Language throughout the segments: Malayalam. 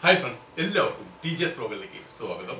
ഹായ് ഫ്രണ്ട്സ് എല്ലാവർക്കും ടി ജി എസ് വ്ലോഗിലേക്ക് സ്വാഗതം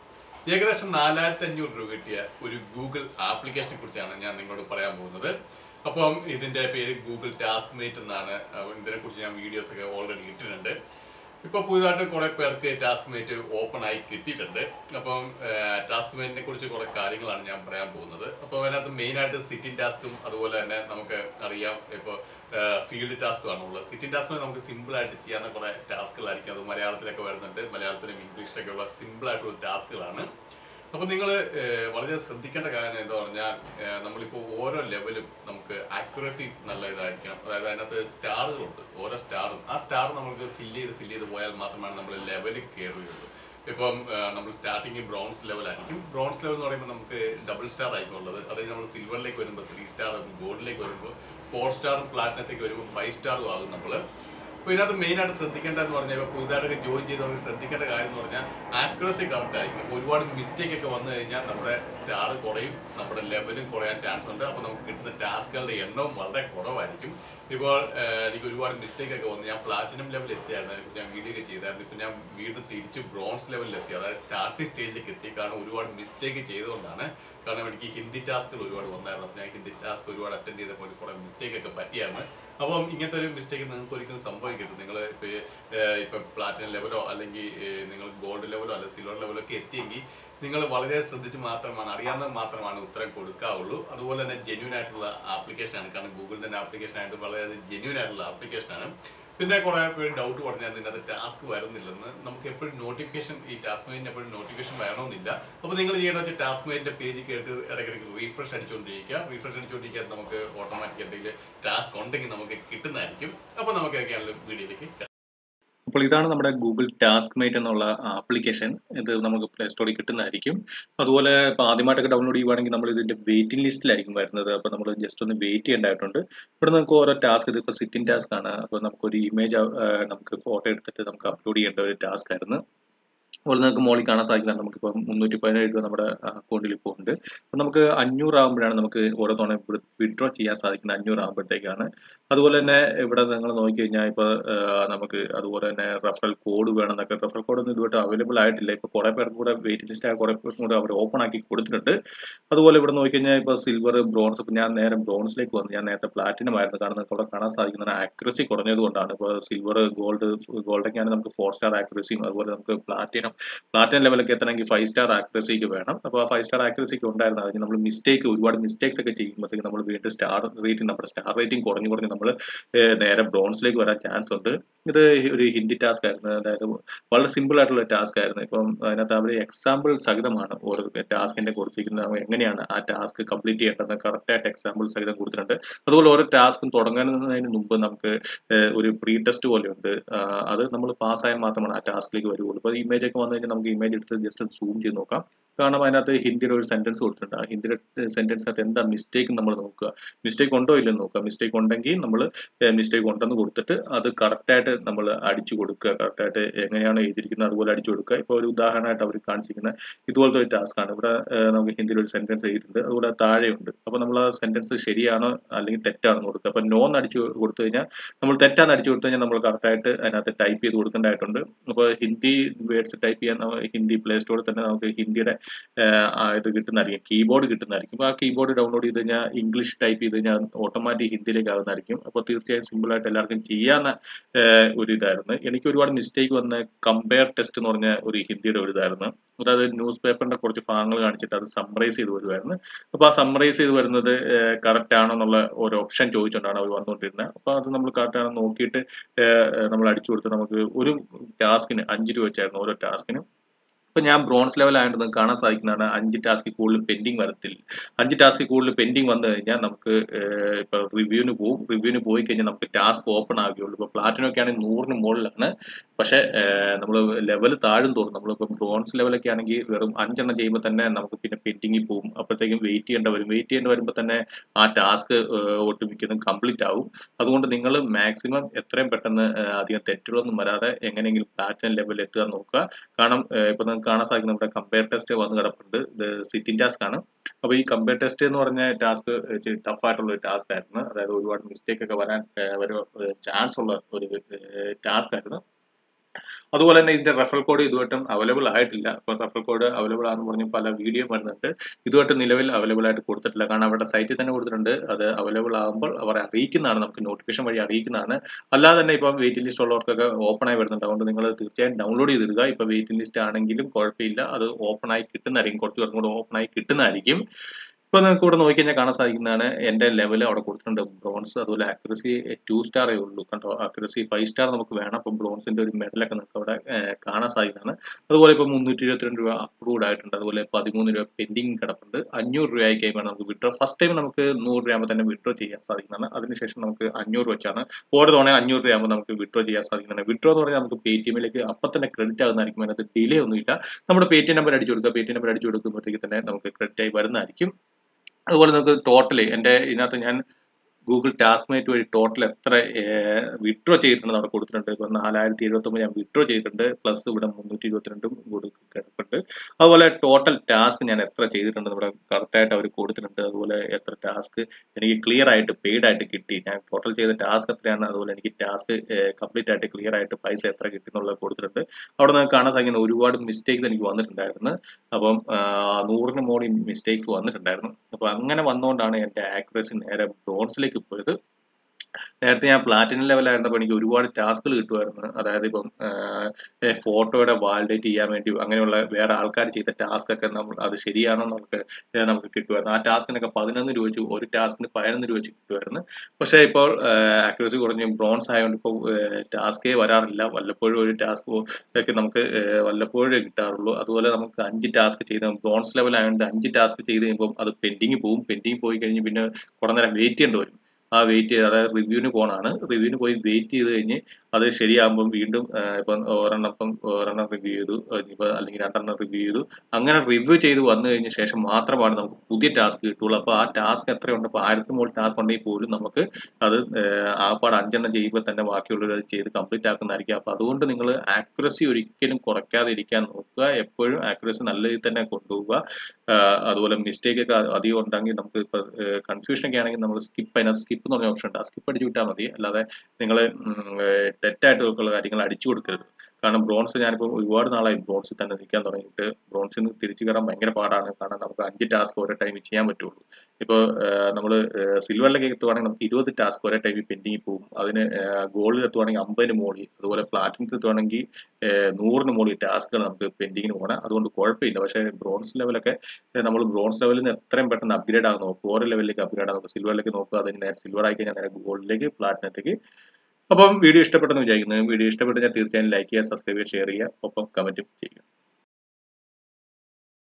ഏകദേശം നാലായിരത്തി അഞ്ഞൂറ് രൂപ കിട്ടിയ ഒരു ഗൂഗിൾ ആപ്ലിക്കേഷനെ കുറിച്ചാണ് ഞാൻ നിങ്ങളോട് പറയാൻ പോകുന്നത് അപ്പം ഇതിന്റെ പേര് ഗൂഗിൾ ടാസ്ക് മേറ്റ് എന്നാണ് അഹ് ഇതിനെ കുറിച്ച് ഞാൻ വീഡിയോസ് ഒക്കെ ഓൾറെഡി ഇട്ടിട്ടുണ്ട് ഇപ്പൊ പുതുതായിട്ട് കുറെ പേർക്ക് ടാസ്ക് മേറ്റ് ഓപ്പൺ ആയി കിട്ടിയിട്ടുണ്ട് അപ്പം ടാസ്ക് മേറ്റിനെ കുറിച്ച് കുറെ കാര്യങ്ങളാണ് ഞാൻ പറയാൻ പോകുന്നത് അപ്പോൾ അതിനകത്ത് മെയിൻ ആയിട്ട് സിറ്റിംഗ് ടാസ്കും അതുപോലെ തന്നെ നമുക്ക് അറിയാം ഇപ്പോൾ ഫീൽഡ് ടാസ്കും ആണുള്ളത് സിറ്റിംഗ് ടാസ്ക് നമുക്ക് സിമ്പിൾ ആയിട്ട് ചെയ്യാവുന്ന കുറെ ടാസ്കുകളായിരിക്കും അത് മലയാളത്തിലൊക്കെ വരുന്നുണ്ട് മലയാളത്തിലും ഇംഗ്ലീഷിലൊക്കെ ഉള്ള സിമ്പിൾ ആയിട്ടുള്ള ടാസ്കുകളാണ് അപ്പൊ നിങ്ങൾ വളരെ ശ്രദ്ധിക്കേണ്ട കാര്യം എന്താ പറഞ്ഞാൽ നമ്മളിപ്പോൾ ഓരോ ലെവലും നമുക്ക് ആക്യുറസി നല്ല ഇതായിരിക്കണം അതായത് അതിനകത്ത് സ്റ്റാറുകളുണ്ട് ഓരോ സ്റ്റാറും ആ സ്റ്റാർ നമുക്ക് ഫില്ല് ചെയ്ത് ഫില്ല് ചെയ്ത് പോയാൽ മാത്രമാണ് നമ്മൾ ലെവലിൽ കയറുകയുള്ളൂ ഇപ്പം നമ്മൾ സ്റ്റാർട്ടിങ് ബ്രോൺസ് ലെവലായിരിക്കും ബ്രോൺസ് ലെവൽ എന്ന് പറയുമ്പോൾ നമുക്ക് ഡബിൾ സ്റ്റാർ ആയിരിക്കും ഉള്ളത് അത് നമ്മൾ സിൽവറിലേക്ക് വരുമ്പോൾ ത്രീ സ്റ്റാർ ഗോൾഡിലേക്ക് വരുമ്പോൾ ഫോർ സ്റ്റാറും പ്ലാറ്റിനത്തേക്ക് വരുമ്പോൾ ഫൈവ് സ്റ്റാറും ആകും നമ്മൾ അപ്പോൾ ഇതിനകത്ത് മെയിൻ ആയിട്ട് ശ്രദ്ധിക്കേണ്ടതെന്ന് പറഞ്ഞാൽ ഇപ്പോൾ പുതുതായിട്ടൊക്കെ ജോയിൻ ചെയ്തവർക്ക് ശ്രദ്ധിക്കേണ്ട കാര്യം എന്ന് പറഞ്ഞാൽ ആക്യുറസി കറക്റ്റ് ആയിരിക്കും ഒരുപാട് മിസ്റ്റേക്ക് ഒക്കെ വന്നു കഴിഞ്ഞാൽ നമ്മുടെ സ്റ്റാർ കുറയും നമ്മുടെ ലെവലും കുറയാൻ ചാൻസ് ഉണ്ട് അപ്പോൾ നമുക്ക് കിട്ടുന്ന ടാസ്കുകളുടെ എണ്ണവും വളരെ കുറവായിരിക്കും ഇപ്പോൾ ഏഹ്, എനിക്ക് ഒരുപാട് മിസ്റ്റേക്ക് ഒക്കെ വന്നു ഞാൻ പ്ലാറ്റിനം ലെവൽ എത്തിയായിരുന്നു അതിനെക്കുറിച്ച് ഞാൻ വീഡിയോ ഒക്കെ ചെയ്തായിരുന്നു ഇപ്പോൾ ഞാൻ വീണ്ടും തിരിച്ച് ബ്രോൺസ് ലെവലിൽ എത്തി അതായത് സ്റ്റാർട്ടിംഗ് സ്റ്റേജിലേക്ക് എത്തി കാരണം ഒരുപാട് മിസ്റ്റേക്ക് ചെയ്തുകൊണ്ടാണ് കാരണം എനിക്ക് ഹിന്ദി ടാസ്കുകൾ ഒരുപാട് വന്നായിരുന്നു അപ്പോൾ ഞാൻ ഹിന്ദി ടാസ്ക് ഒരുപാട് അറ്റൻഡ് ചെയ്തപ്പോൾ കുറേ മിസ്റ്റേക്ക് ഒക്കെ പറ്റിയായിരുന്നു അപ്പം ഇങ്ങനത്തെ ഒരു മിസ്റ്റേക്ക് നിങ്ങൾക്ക് ഒരിക്കലും സംഭവിക്കരുത് നിങ്ങൾ ഇപ്പോൾ ഇപ്പം പ്ലാറ്റിനം ലെവലോ അല്ലെങ്കിൽ ഏഹ്, നിങ്ങൾ ഗോൾഡ് ലെവലോ അല്ലെങ്കിൽ സിൽവർ ലെവലോ ഒക്കെ എത്തിയെങ്കിൽ നിങ്ങൾ വളരെ ശ്രദ്ധിച്ച് മാത്രമാണ് അറിയാവുന്നത് മാത്രമാണ് ഉത്തരം കൊടുക്കാവുള്ളൂ അതുപോലെ തന്നെ ജെന്യൂൻ ആയിട്ടുള്ള ആപ്ലിക്കേഷനാണ് കാരണം ഗൂഗിളിൻ്റെ ആപ്ലിക്കേഷൻ ആയിട്ട് വളരെ ജെന്യൂൻ ആയിട്ടുള്ള ആപ്ലിക്കേഷനാണ് പിന്നെ കുറെ പേര് ഡൗട്ട് പറഞ്ഞാൽ ഇതിൻ്റെ അത് ടാസ്ക് വരുന്നില്ലെന്ന് നമുക്ക് എപ്പോഴും നോട്ടിഫിക്കേഷൻ ഈ ടാസ്ക് മെയിൻ്റെ എപ്പോഴും നോട്ടിഫിക്കേഷൻ വരണമെന്നില്ല അപ്പോൾ നിങ്ങൾ ചെയ്യേണ്ട വെച്ചാൽ ടാസ്ക് മെയിൻ്റെ പേജ് കേട്ട് ഇടയ്ക്കിടയ്ക്ക് റീഫ്രഷ് അടിച്ചുകൊണ്ടിരിക്കുക റീഫ്രഷ് അടിച്ചുകൊണ്ടിരിക്കുക നമുക്ക് ഓട്ടോമാറ്റിക് എന്തെങ്കിലും ടാസ്ക് ഉണ്ടെങ്കിൽ നമുക്ക് കിട്ടുന്നതായിരിക്കും അപ്പോൾ നമുക്ക് ഒക്കെയാണല്ലോ വീഡിയോയിലേക്ക് കിടക്കാം. അപ്പോൾ ഇതാണ് നമ്മുടെ ഗൂഗിൾ ടാസ്ക് മേറ്റ് എന്നുള്ള ആപ്ലിക്കേഷൻ ഇത് നമുക്ക് പ്ലേ സ്റ്റോറിൽ കിട്ടുന്നതായിരിക്കും അതുപോലെ ഇപ്പോൾ ആദ്യമായിട്ടൊക്കെ ഡൗൺലോഡ് ചെയ്യുവാണെങ്കിൽ നമ്മൾ ഇതിൻ്റെ വെയിറ്റിംഗ് ലിസ്റ്റിലായിരിക്കും വരുന്നത് അപ്പോൾ നമ്മൾ ജസ്റ്റ് ഒന്ന് വെയിറ്റ് ചെയ്യേണ്ടതായിട്ടുണ്ട് ഇവിടെ നമുക്ക് ഓരോ ടാസ്ക് ഇതിപ്പോൾ സിറ്റിംഗ് ടാസ്ക് ആണ് അപ്പോൾ നമുക്കൊരു ഇമേജ് നമുക്ക് ഫോട്ടോ എടുത്തിട്ട് നമുക്ക് അപ്ലോഡ് ചെയ്യേണ്ട ഒരു ടാസ്ക് ആയിരുന്നു അതുപോലെ നിങ്ങൾക്ക് മോളിൽ കാണാൻ സാധിക്കുന്നതാണ് നമുക്കിപ്പോൾ മുന്നൂറ്റി പതിനേഴ് രൂപ നമ്മുടെ അക്കൗണ്ടിൽ ഇപ്പോൾ ഉണ്ട് അപ്പോൾ നമുക്ക് അഞ്ഞൂറ് ആകുമ്പോഴാണ് നമുക്ക് ഓരോ തവണ വിഡ്രോ ചെയ്യാൻ സാധിക്കുന്നത് അഞ്ഞൂറ് ആകുമ്പോഴത്തേക്കാണ് അതുപോലെ തന്നെ ഇവിടെ നിങ്ങൾ നോക്കി കഴിഞ്ഞാൽ ഇപ്പോൾ നമുക്ക് അതുപോലെ തന്നെ റഫറൽ കോഡ് വേണമെന്നൊക്കെ റഫറൽ കോഡ് ഒന്നും ഇതുമായിട്ട് അവൈലബിൾ ആയിട്ടില്ല ഇപ്പോൾ കുറേ പേർക്ക് കൂടെ വെയിറ്റ് ലിസ്റ്റ് ആയ കുറേ പേർക്കും കൂടെ അവർ ഓപ്പൺ ആക്കി കൊടുത്തിട്ടുണ്ട് അതുപോലെ ഇവിടെ നോക്കി കഴിഞ്ഞാൽ ഇപ്പോൾ സിൽവർ ബ്രോൺസ് ഇപ്പോൾ ഞാൻ നേരെ ബ്രോൺസിലേക്ക് വന്നു ഞാൻ നേരത്തെ പ്ലാറ്റിനം ആയിരുന്നു കാരണം നിങ്ങൾക്ക് അവിടെ കാണാൻ സാധിക്കുന്ന ആക്യുറസി കുറഞ്ഞത് കൊണ്ടാണ് ഇപ്പോൾ സിൽവർ ഗോൾഡ് ഗോൾഡൊക്കെ ആണെങ്കിൽ നമുക്ക് ഫോർ സ്റ്റാർ ആക്യുറസിയും അതുപോലെ നമുക്ക് പ്ലാറ്റിനം പ്ലാറ്റിനം ലെവലൊക്കെ എത്തണമെങ്കിൽ ഫൈവ് സ്റ്റാർ ആക്യുറസിക്ക് വേണം അപ്പോൾ ഫൈവ് സ്റ്റാർ ആക്യുറസിക്ക് ഉണ്ടായിരുന്നു അതിന് നമ്മൾ മിസ്റ്റേക്ക് ഒരുപാട് മിസ്റ്റേക്സ് ഒക്കെ ചെയ്യുമ്പോഴത്തേക്ക് നമ്മൾ വീണ്ടും സ്റ്റാർ റേറ്റിംഗ് നമ്മുടെ സ്റ്റാർ റേറ്റിംഗ് കുറഞ്ഞു കുറഞ്ഞ് നമ്മൾ നേരെ ബ്രോൺസിലേക്ക് വരാൻ ചാൻസ് ഉണ്ട് ഇത് ഒരു ഹിന്ദി ടാസ്ക് ആയിരുന്നു അതായത് വളരെ സിമ്പിൾ ആയിട്ടുള്ള ടാസ്ക് ആയിരുന്നു ഇപ്പം അതിനകത്ത് അവർ എക്സാമ്പിൾ സഹിതമാണ് ഓരോ ടാസ്കിന്റെ കൊടുത്തിരിക്കുന്നത് എങ്ങനെയാണ് ആ ടാസ്ക് കംപ്ലീറ്റ് ചെയ്യേണ്ടത് കറക്റ്റായിട്ട് എക്സാമ്പിൾ സഹിതം കൊടുത്തിട്ടുണ്ട് അതുപോലെ ഓരോ ടാസ്കും തുടങ്ങുന്നതിന് മുമ്പ് നമുക്ക് ഏഹ്, ഒരു പ്രീ ടെസ്റ്റ് പോലെയുണ്ട് ആഹ് അത് നമ്മൾ പാസ്സായാൽ മാത്രമാണ് ആ ടാസ്കിലേക്ക് വരുള്ളൂ ഇപ്പോൾ ഇമേജ് ഒക്കെ വന്നു കഴിഞ്ഞാൽ നമുക്ക് ഇമേജ് എടുത്ത് ജസ്റ്റ് സൂം ചെയ്ത് നോക്കാം കാരണം അതിനകത്ത് ഹിന്ദിയുടെ ഒരു സെന്റൻസ് കൊടുത്തിട്ടുണ്ട് ആ ഹിന്ദിയുടെ സെന്റൻസിനകത്ത് എന്താ മിസ്റ്റേക്ക് നമ്മൾ നോക്കുക മിസ്റ്റേക്ക് ഉണ്ടോ ഇല്ലെന്ന് നോക്കുക മിസ്റ്റേക്ക് ഉണ്ടെങ്കിൽ നമ്മൾ മിസ്റ്റേക്ക് ഉണ്ടെന്ന് കൊടുത്തിട്ട് അത് കറക്റ്റായിട്ട് നമ്മൾ അടിച്ചു കൊടുക്കുക കറക്റ്റായിട്ട് എങ്ങനെയാണ് എഴുതിയിരിക്കുന്നത് അതുപോലെ അടിച്ചു കൊടുക്കുക ഇപ്പോൾ ഒരു ഉദാഹരണമായിട്ട് അവർ കാണിച്ചിരിക്കുന്ന ഇതുപോലത്തെ ഒരു ടാസ്ക് ആണ് ഇവിടെ ഏഹ്, നമുക്ക് ഹിന്ദിയിൽ ഒരു സെന്റൻസ് എഴുതിയിട്ടുണ്ട് അതുപോലെ താഴെയുണ്ട് അപ്പോൾ നമ്മൾ ആ സെന്റൻസ് ശരിയാണോ അല്ലെങ്കിൽ തെറ്റാണെന്ന് കൊടുക്കുക അപ്പോൾ നോന്ന് അടിച്ചു കൊടുത്തു കഴിഞ്ഞാൽ നമ്മൾ തെറ്റാന്ന് അടിച്ചു കൊടുത്തു കഴിഞ്ഞാൽ നമ്മൾ കറക്റ്റായിട്ട് അതിനകത്ത് ടൈപ്പ് ചെയ്ത് കൊടുക്കേണ്ടതായിട്ടുണ്ട് അപ്പോൾ ഹിന്ദി വേർഡ്സ് ടൈപ്പ് ചെയ്യാൻ നമ്മ- ഹിന്ദി പ്ലേ സ്റ്റോറിൽ തന്നെ നമുക്ക് ഹിന്ദിയുടെ ഏഹ്, ആ ഇത് കിട്ടുന്നതായിരിക്കും കീബോർഡ് കിട്ടുന്നതായിരിക്കും അപ്പോൾ ആ കീബോർഡ് ഡൗൺലോഡ് ചെയ്ത് കഴിഞ്ഞാൽ ഇംഗ്ലീഷ് ടൈപ്പ് ചെയ്ത് കഴിഞ്ഞാൽ ഓട്ടോമാറ്റിക് ഹിന്ദിയിലേക്ക് ആകുന്നതായിരിക്കും അപ്പോൾ തീർച്ചയായും സിമ്പിളായിട്ട് എല്ലാവർക്കും ചെയ്യാവുന്ന ഏഹ്, ഒരു ഇതായിരുന്നു എനിക്ക് ഒരുപാട് മിസ്റ്റേക്ക് വന്ന കമ്പയർ ടെസ്റ്റ് എന്ന് പറഞ്ഞ ഒരു ഹിന്ദിയുടെ ഒരു ഇതായിരുന്നു അതായത് ന്യൂസ് പേപ്പറിന്റെ കുറച്ച് ഭാഗങ്ങൾ കാണിച്ചിട്ട് അത് സമ്മറൈസ് ചെയ്ത് വരുമായിരുന്നു അപ്പോൾ ആ സമ്മറൈസ് ചെയ്ത് വരുന്നത് കറക്റ്റ് ആണോ എന്നുള്ള ഒരു ഓപ്ഷൻ ചോദിച്ചുകൊണ്ടാണ് അവർ വന്നുകൊണ്ടിരുന്നത് അപ്പോൾ അത് നമ്മൾ കറക്റ്റ് ആണെന്ന് നോക്കിയിട്ട് ഏഹ്, നമ്മൾ അടിച്ചു കൊടുത്ത് നമുക്ക് ഒരു ടാസ്കിന് അഞ്ച് രൂപ വെച്ചായിരുന്നു ഓരോ ടാസ്കിനും ഇപ്പൊ ഞാൻ ബ്രോൺസ് ലെവൽ ആയതുകൊണ്ട് നിങ്ങൾക്ക് കാണാൻ സാധിക്കുന്നതാണ് അഞ്ച് ടാസ്ക് കൂടുതൽ പെൻഡിങ് വരത്തില്ല അഞ്ച് ടാസ്ക് കൂടുതൽ പെൻഡിങ് വന്നു കഴിഞ്ഞാൽ നമുക്ക് ഏഹ്, ഇപ്പൊ റിവ്യൂവിന് പോകും റിവ്യൂവിന് പോയി കഴിഞ്ഞാൽ നമുക്ക് ടാസ്ക് ഓപ്പൺ ആകുകയുള്ളൂ ഇപ്പൊ പ്ലാറ്റിനം ഒക്കെ ആണെങ്കിൽ നൂറിന് മുകളിലാണ് പക്ഷേ നമ്മൾ ലെവൽ താഴും തോറും നമ്മളിപ്പോൾ ബ്രോൺസ് ലെവലൊക്കെ ആണെങ്കിൽ വെറും അഞ്ചെണ്ണം ചെയ്യുമ്പോൾ തന്നെ നമുക്ക് പിന്നെ പെൻഡിങ്ങിൽ പോകും അപ്പോഴത്തേക്കും വെയിറ്റ് ചെയ്യേണ്ട വരും വെയിറ്റ് ചെയ്യേണ്ടി വരുമ്പോൾ തന്നെ ആ ടാസ്ക് ഒട്ടുമിക്കതും കംപ്ലീറ്റ് ആവും അതുകൊണ്ട് നിങ്ങൾ മാക്സിമം എത്രയും പെട്ടെന്ന് ഏഹ്, അധികം തെറ്റുകളൊന്നും വരാതെ എങ്ങനെയെങ്കിലും പ്ലാറ്റിനം ലെവലിൽ എത്തുക നോക്കുക കാരണം ഏഹ്, ഇപ്പൊ നിങ്ങൾക്ക് കാണാൻ സാധിക്കും നമ്മുടെ കമ്പയർ ടെസ്റ്റ് വന്ന് കിടപ്പുണ്ട് ഇത് സിറ്റിംഗ് ടാസ്ക് ആണ് അപ്പോൾ ഈ കമ്പയർ ടെസ്റ്റ് എന്ന് പറഞ്ഞ ടാസ്ക് ഇച്ചിരി ടഫ് ആയിട്ടുള്ള ഒരു ടാസ്ക് ആയിരുന്നു അതായത് ഒരുപാട് മിസ്റ്റേക്ക് ഒക്കെ വരാൻ ഏഹ്, ഒരു ചാൻസ് ഉള്ള ഒരു ടാസ്ക് ആയിരുന്നു അതുപോലെ തന്നെ ഇതിന്റെ റെഫറൽ കോഡ് ഇതുമായിട്ടും അവൈലബിൾ ആയിട്ടില്ല അപ്പോൾ റെഫറൽ കോഡ് അവൈലബിൾ ആണെന്ന് പറഞ്ഞ് പല വീഡിയോ വരുന്നുണ്ട് ഇതുമായിട്ട് നിലവിൽ അവൈലബിൾ ആയിട്ട് കൊടുത്തിട്ടില്ല കാരണം അവരുടെ സൈറ്റിൽ തന്നെ കൊടുത്തിട്ടുണ്ട് അത് അവൈലബിൾ ആകുമ്പോൾ അവർ അറിയിക്കുന്നതാണ് നമുക്ക് നോട്ടിഫിക്കേഷൻ വഴി അറിയിക്കുന്നതാണ് അല്ലാതെ തന്നെ ഇപ്പം വെയിറ്റിംഗ് ലിസ്റ്റ് ഉള്ളവർക്കൊക്കെ ഓപ്പൺ ആയി വരുന്നുണ്ട് അതുകൊണ്ട് നിങ്ങൾ തീർച്ചയായും ഡൗൺലോഡ് ചെയ്തിടുക ഇപ്പൊ വെയിറ്റിംഗ് ലിസ്റ്റ് ആണെങ്കിലും കുഴപ്പമില്ല അത് ഓപ്പൺ ആയി കിട്ടുന്നതായിരിക്കും കുറച്ച് പേർക്കും കൂടെ ഓപ്പൺ ആയി കിട്ടുന്നതായിരിക്കും ഇപ്പൊ നിങ്ങൾക്ക് ഇവിടെ നോക്കി കഴിഞ്ഞാൽ കാണാൻ സാധിക്കുന്നതാണ് എന്റെ ലെവൽ അവിടെ കൊടുത്തിട്ടുണ്ട് ബ്രോൺസ് അതുപോലെ ആക്യുറസി ടു സ്റ്റാറേ ഉള്ളൂ കണ്ടോ ആക്യുറസി ഫൈവ് സ്റ്റാർ നമുക്ക് വേണം അപ്പം ബ്രോൺസിന്റെ ഒരു മെഡലൊക്കെ നിങ്ങൾക്ക് അവിടെ ഏഹ്, കാണാൻ സാധിക്കുന്നതാണ് അതുപോലെ ഇപ്പൊ മുന്നൂറ്റി ഇരുപത്തിരണ്ട് രൂപ അപ്രൂവ്ഡ് ആയിട്ടുണ്ട് അതുപോലെ പതിമൂന്ന് രൂപ പെൻഡിങ് കിടപ്പുണ്ട് അഞ്ഞൂറ് രൂപയായി കഴിയുമ്പോൾ നമുക്ക് വിഡ്രോ ഫസ്റ്റ് ടൈം നമുക്ക് നൂറ് രൂപയാകുമ്പോൾ തന്നെ വിഡ്രോ ചെയ്യാൻ സാധിക്കുന്നതാണ് അതിനുശേഷം നമുക്ക് അഞ്ഞൂറ് വെച്ചാണ് ഓരോ തവണ അഞ്ഞൂറ് രൂപയാകുമ്പോൾ നമുക്ക് വിഡ്രോ ചെയ്യാൻ സാധിക്കുന്നതാണ് വിഡ്രോ എന്ന് പറഞ്ഞാൽ നമുക്ക് പേ ടി എമ്മിലേക്ക് അപ്പം തന്നെ ക്രെഡിറ്റ് ആകുന്നതായിരിക്കും അതിനകത്ത് ഡിലേ ഒന്നുമില്ല നമ്മുടെ പേ ടി എം നമ്പർ അടിച്ചു കൊടുക്കുക പേ ടി എം നമ്പർ അടിച്ചു കൊടുക്കുമ്പോഴത്തേക്ക് തന്നെ നമുക്ക് ക്രെഡിറ്റ് ആയി വരുന്നതായിരിക്കും അതുപോലെ നമുക്ക് ടോട്ടൽ എൻ്റെ ഇതിനകത്ത് ഞാൻ ഗൂഗിൾ ടാസ്ക് മേറ്റ് വഴി ടോട്ടൽ എത്ര വിഡ്രോ ചെയ്തിട്ടുണ്ടെന്ന് അവിടെ കൊടുത്തിട്ടുണ്ട് ഇപ്പം നാലായിരത്തി എഴുപത്തൊമ്പത് ഞാൻ വിഡ്രോ ചെയ്തിട്ടുണ്ട് പ്ലസ് ഇവിടെ മുന്നൂറ്റി ഇരുപത്തിരണ്ടും കൂടി കിടപ്പുണ്ട് അതുപോലെ ടോട്ടൽ ടാസ്ക് ഞാൻ എത്ര ചെയ്തിട്ടുണ്ട് ഇവിടെ കറക്റ്റായിട്ട് അവർ കൊടുത്തിട്ടുണ്ട് അതുപോലെ എത്ര ടാസ്ക് എനിക്ക് ക്ലിയർ ആയിട്ട് പെയ്ഡ് ആയിട്ട് കിട്ടി ഞാൻ ടോട്ടൽ ചെയ്ത ടാസ്ക് എത്രയാണ് അതുപോലെ എനിക്ക് ടാസ്ക് കംപ്ലീറ്റ് ആയിട്ട് ക്ലിയർ ആയിട്ട് പൈസ എത്ര കിട്ടി എന്നുള്ളത് കൊടുത്തിട്ടുണ്ട് അവിടെ നിന്ന് കാണാൻ സാധിക്കുന്ന ഒരുപാട് മിസ്റ്റേക്സ് എനിക്ക് വന്നിട്ടുണ്ടായിരുന്നു അപ്പം ആ, നൂറിന് മുകളിൽ മിസ്റ്റേക്സ് വന്നിട്ടുണ്ടായിരുന്നു അപ്പൊ അങ്ങനെ വന്നുകൊണ്ടാണ് എന്റെ ആക്യുറസി നേരെ ബ്രോൺസിലേക്ക് പോയത് നേരത്തെ ഞാൻ പ്ലാറ്റിനം ലെവലായിരുന്നപ്പോൾ എനിക്ക് ഒരുപാട് ടാസ്കുകൾ കിട്ടുമായിരുന്നു അതായത് ഇപ്പം ഫോട്ടോയുടെ വാലിഡേറ്റ് ചെയ്യാൻ വേണ്ടി അങ്ങനെയുള്ള വേറെ ആൾക്കാർ ചെയ്ത ടാസ്ക് ഒക്കെ നമ്മൾ അത് ശരിയാണോ നമുക്ക് ഏഹ് നമുക്ക് കിട്ടുമായിരുന്നു ആ ടാസ്കിനൊക്കെ പതിനൊന്ന് രൂപ വെച്ച് ഒരു ടാസ്കിന് പതിനൊന്ന് രൂപ വെച്ച് കിട്ടുമായിരുന്നു പക്ഷേ ഇപ്പോൾ ആക്യുറസി കുറഞ്ഞ് ബ്രോൺസ് ആയതുകൊണ്ട് ഇപ്പോൾ ടാസ്കേ വരാറില്ല വല്ലപ്പോഴും ഒരു ടാസ്ക് ഒക്കെ നമുക്ക് ഏഹ് വല്ലപ്പോഴേ കിട്ടാറുള്ളൂ അതുപോലെ നമുക്ക് അഞ്ച് ടാസ്ക് ചെയ്ത് ബ്രോൺസ് ലെവൽ ആയതുകൊണ്ട് അഞ്ച് ടാസ്ക് ചെയ്ത് കഴിയുമ്പോൾ അത് പെൻഡിങ് പോകും പെൻഡിങ് പോയി കഴിഞ്ഞ് പിന്നെ കുറേ നേരം വെയിറ്റ് ചെയ്യേണ്ടി വരും ആ വെയിറ്റ് ചെയ്ത് അതായത് റിവ്യൂവിന് പോകണമാണ് റിവ്യൂവിന് പോയി വെയിറ്റ് ചെയ്ത് കഴിഞ്ഞ് അത് ശരിയാകുമ്പം വീണ്ടും ആ, ഇപ്പം ഒരെണ്ണം ഇപ്പം ഒരെണ്ണം റിവ്യൂ ചെയ്തു ഇപ്പം അല്ലെങ്കിൽ രണ്ടെണ്ണം റിവ്യൂ ചെയ്തു അങ്ങനെ റിവ്യൂ ചെയ്ത് വന്നു കഴിഞ്ഞ ശേഷം മാത്രമാണ് നമുക്ക് പുതിയ ടാസ്ക് കിട്ടുള്ളൂ അപ്പോൾ ആ ടാസ്ക് എത്രയുണ്ട് ഇപ്പോൾ ആയിരത്തി മുകളിൽ ടാസ്ക് ഉണ്ടെങ്കിൽ പോലും നമുക്ക് അത് ആപ്പാട് അഞ്ചെണ്ണം ചെയ്യുമ്പോൾ തന്നെ ബാക്കിയുള്ളവർ അത് ചെയ്ത് കംപ്ലീറ്റ് ആക്കുന്നതായിരിക്കും അപ്പോൾ അതുകൊണ്ട് നിങ്ങൾ ആക്യുറസി ഒരിക്കലും കുറയ്ക്കാതെ ഇരിക്കാൻ നോക്കുക എപ്പോഴും ആക്യുറസി നല്ല രീതിയിൽ തന്നെ കൊണ്ടുപോവുക ആഹ് അതുപോലെ മിസ്റ്റേക്ക് ഒക്കെ അധികം ഉണ്ടെങ്കിൽ നമുക്ക് ഇപ്പോൾ കൺഫ്യൂഷൻ ഒക്കെ ആണെങ്കിൽ നമ്മൾ സ്കിപ്പ് അതിനകത്ത് സ്കിപ്പ് എന്ന് പറഞ്ഞ ഓപ്ഷൻ ഉണ്ട് ആ സ്കിപ്പ് അടിച്ചു വിട്ടാൽ മതി അല്ലാതെ നിങ്ങൾ തെറ്റായിട്ടുള്ള കാര്യങ്ങൾ അടിച്ചു കൊടുക്കരുത് കാരണം ബ്രോൺസ് ഞാനിപ്പോൾ ഒരുപാട് നാളായി ബ്രോൺസിൽ തന്നെ നിൽക്കാൻ തുടങ്ങിയിട്ട് ബ്രോൺസിൽ നിന്ന് തിരിച്ചു കയറാൻ ഭയങ്കര പാടാണ് കാരണം നമുക്ക് അഞ്ച് ടാസ്ക് ഒരേ ടൈമിൽ ചെയ്യാൻ പറ്റുള്ളൂ ഇപ്പോൾ നമ്മൾ സിൽവറിലേക്ക് എത്തുവാണെങ്കിൽ നമുക്ക് ഇരുപത് ടാസ്ക് ഒരേ ടൈമിൽ പെൻഡിങ് പോകും അതിന് ഗോൾഡിൽ എത്തുവാണെങ്കിൽ അമ്പതിന് മുകളിൽ അതുപോലെ പ്ലാറ്റിനത്തിൽ എത്തുവാണെങ്കിൽ ഏഹ് നൂറിന് മുകളിൽ ടാസ്കുകൾ നമുക്ക് പെൻഡിങ്ങിന് പോകണം അതുകൊണ്ട് കുഴപ്പമില്ല പക്ഷേ ബ്രോൺസ് ലെവലൊക്കെ നമ്മൾ ബ്രോൺസ് ലെവലിൽ നിന്ന് എത്രയും പെട്ടെന്ന് അപ്ഗ്രേഡ് ആകും നോക്കുക ഓരോ ലെവലിലേക്ക് അപ്ഗ്രേഡ് ആകും സിൽവറിലേക്ക് നോക്കുക അതിന് നേരെ സിൽവർ ആയി കഴിഞ്ഞാൽ നേരെ ഗോൾഡിലേക്ക് പ്ലാറ്റിനത്തേക്ക് അപ്പം വീഡിയോ ഇഷ്ടപ്പെട്ടെന്ന് വിചാരിക്കുന്നു വീഡിയോ ഇഷ്ടപ്പെട്ട് ഞാൻ തീർച്ചയായും ലൈക്ക് ചെയ്യുക സബ്സ്ക്രൈബ് ചെയ്യുക ഷെയർ ചെയ്യുക ഒപ്പം കമൻറ്റും ചെയ്യുക